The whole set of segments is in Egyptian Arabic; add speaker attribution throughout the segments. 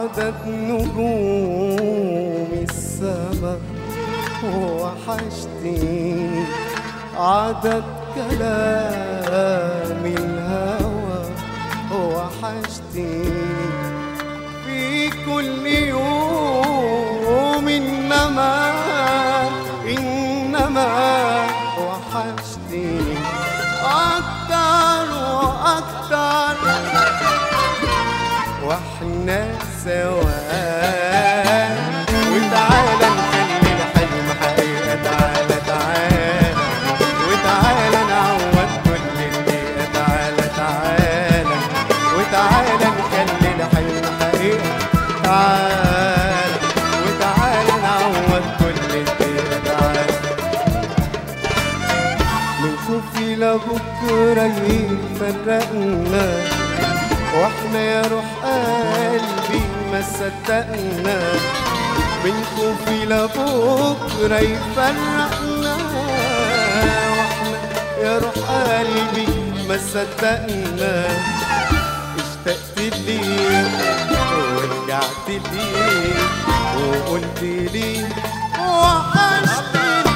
Speaker 1: عدد نجوم السماء وحشتني عدد كلام الهوى وحشتني في كل يوم إنما إنما وحشتني أكتر وأكتر واحنا سوا وتعالى نخلي الحلم حقيقة تعالى تعالى وتعالى نعوض كل الدقيقة تعالى تعالى وتعالى نخلي الحلم حقيقة تعالى وتعالى نعوض كل الدقيقة تعالى من خوفي لبكرة يفرقنا واحنا يا روح قلبي ما صدقنا من خوفي لبكرة يفرقنا واحنا يا روح قلبي ما صدقنا اشتقت ليك ورجعت ليك وقلت لي وحشتني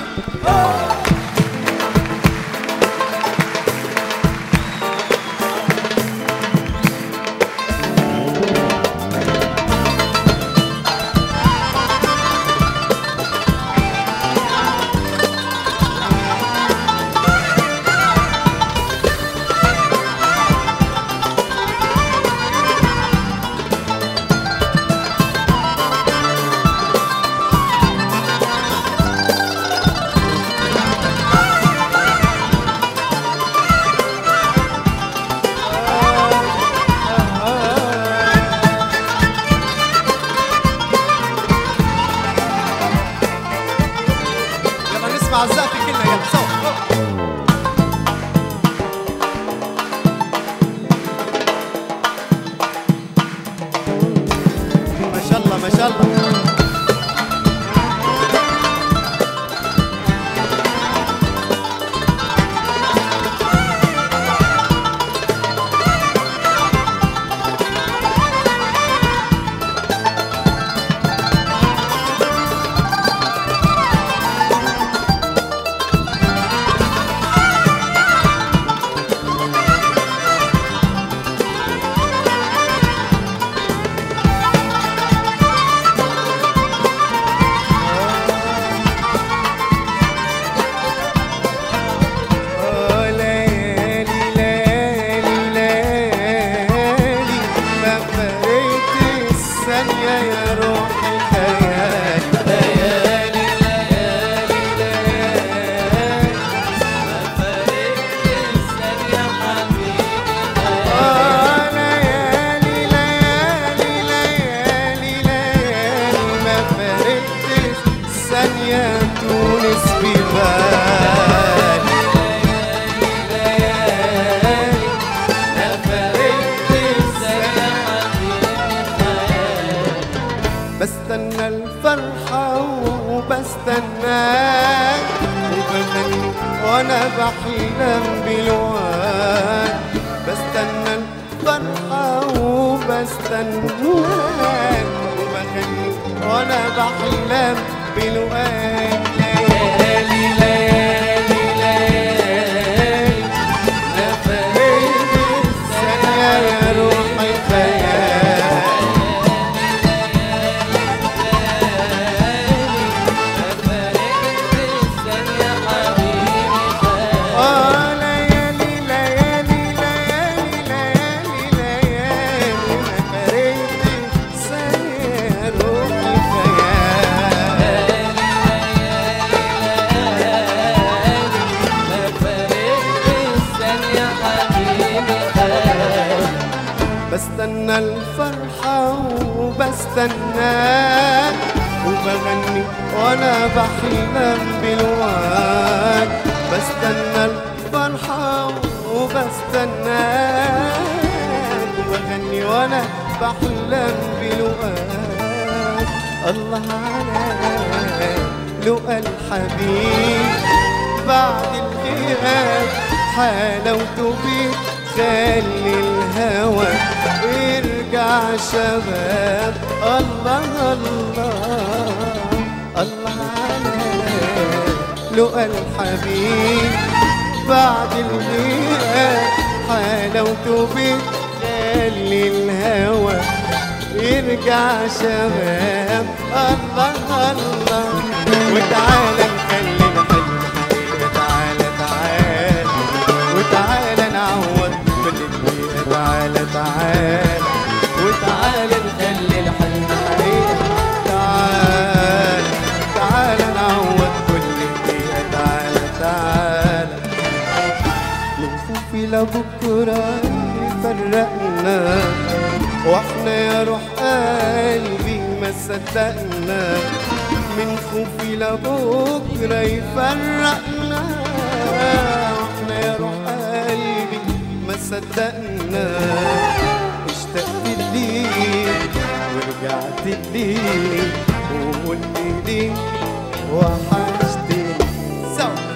Speaker 1: يلا نسمع الزقف كلنا يلا سوا ما شاء الله ما شاء الله آه ليالي ليالي ليالي ما فرقت الثانية يا روحي خيالي ليالي ليالي ليالي آه ليالي ليالي ليالي ليالي ما فرقت ثانية تونس في بالي ليالي ما فرقت بستنى الفرحة وبستناك وبغني وأنا بحلم بالوعد بستنى الفرحة وبستناك وبغني وأنا بحلم بالوعد ليالي ليالي ليالي ما فرقت الثانية يا روحي خيال آه ليالي ليالي ليالي ليالي ليالي ما فرقت ثانية روحي خيال بستنى الفرحة وبستناك وبغني وانا بحلم بالوعد بستنى الفرحة وبستناك وبغني وانا بحلم بالوعد الله على لقى الحبيب بعد الغياب حلاوته بيت خلي الهوى يرجع شباب الله الله الله على لقى الحبيب بعد الليل حلاوته بتخلي الهوى يرجع شباب الله الله وتعالى نخلي الحلم حقيقة تعالى تعالى وتعالى نعوض كل دقيقة تعالى تعالى وتعالى نخلي الحلم حقيقة تعالى تعالى نعوض كل دقيقة تعالى تعالى من خوفي لبكرة يفرقنا واحنا يا روح قلبي ما صدقنا من خوفي لبكرة يفرقنا واحنا يا روح قلبي ما صدقنا اشتقت ليك ورجعت ليك وقلت ليك وحشتني سوا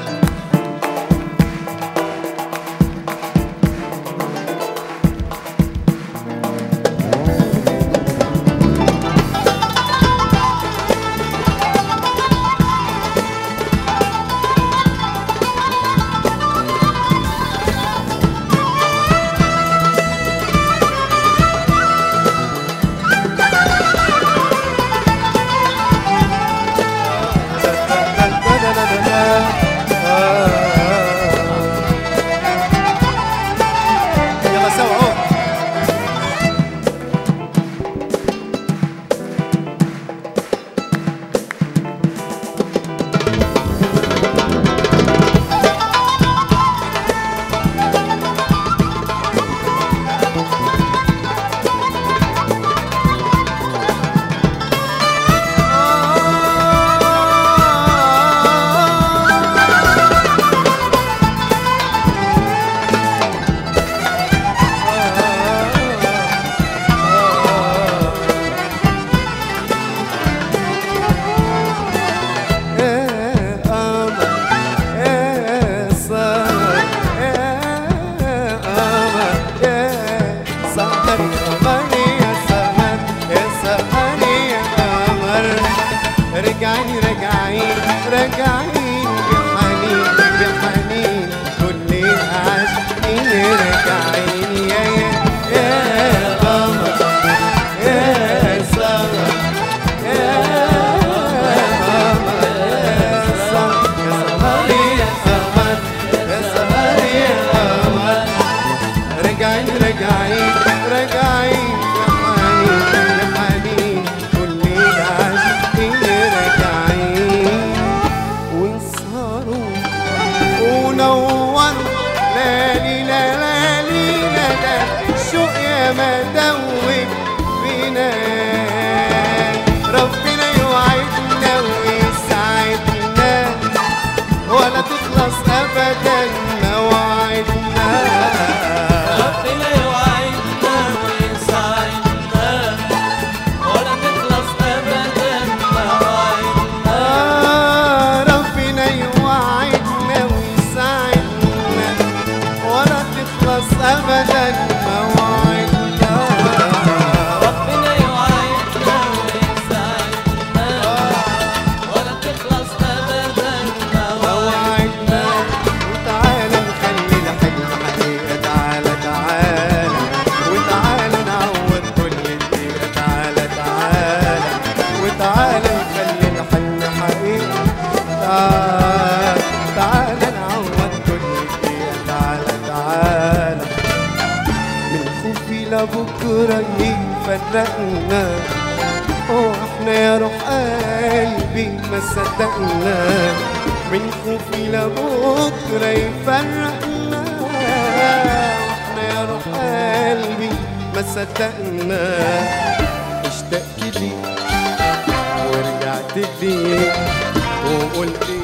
Speaker 1: يلا سوا اهو يا قمر يا سهر يا قمر يا سهر يا قمر يا سهر يا سهر يا قمر رجعي رجعي رجعي بحنين بحنين كل عاشقين رجعين يا يا يا قمر يا سهر رجعين رجعين رجعين يا حنين يا حنين كل العاشقين راجعين وانسهروا ونوروا لالي لا لالي لا لا الشوق يا ما دوب بينا ربنا يوعدنا ويسعدنا ولا تخلص ابدا مواعيدنا
Speaker 2: ربنا يوعدنا ويسعدنا ولا تخلص ابدا مواعيدنا
Speaker 1: آه، ربنا يوعدنا ويسعدنا ولا تخلص ابدا مواعيدنا
Speaker 2: ربنا يوعدنا ويسعدنا ولا تخلص ابدا مواعيدنا
Speaker 1: مواعيدنا وتعالى نخلي الحلم حقيقة تعالى تعالى وتعالى نعوض كل دقيقة تعالى تعالى وتعالى نخلي الحلم حقيقة تعالى تعالى نعوض كل دقيقة تعالى تعالى من خوفي لبكرة يفرقنا واحنا يا روح قلبي ما صدقنا من خوفي لبكرة يفرقنا واحنا يا روح قلبي ما صدقنا اشتقت لي ورجعت لي وقلت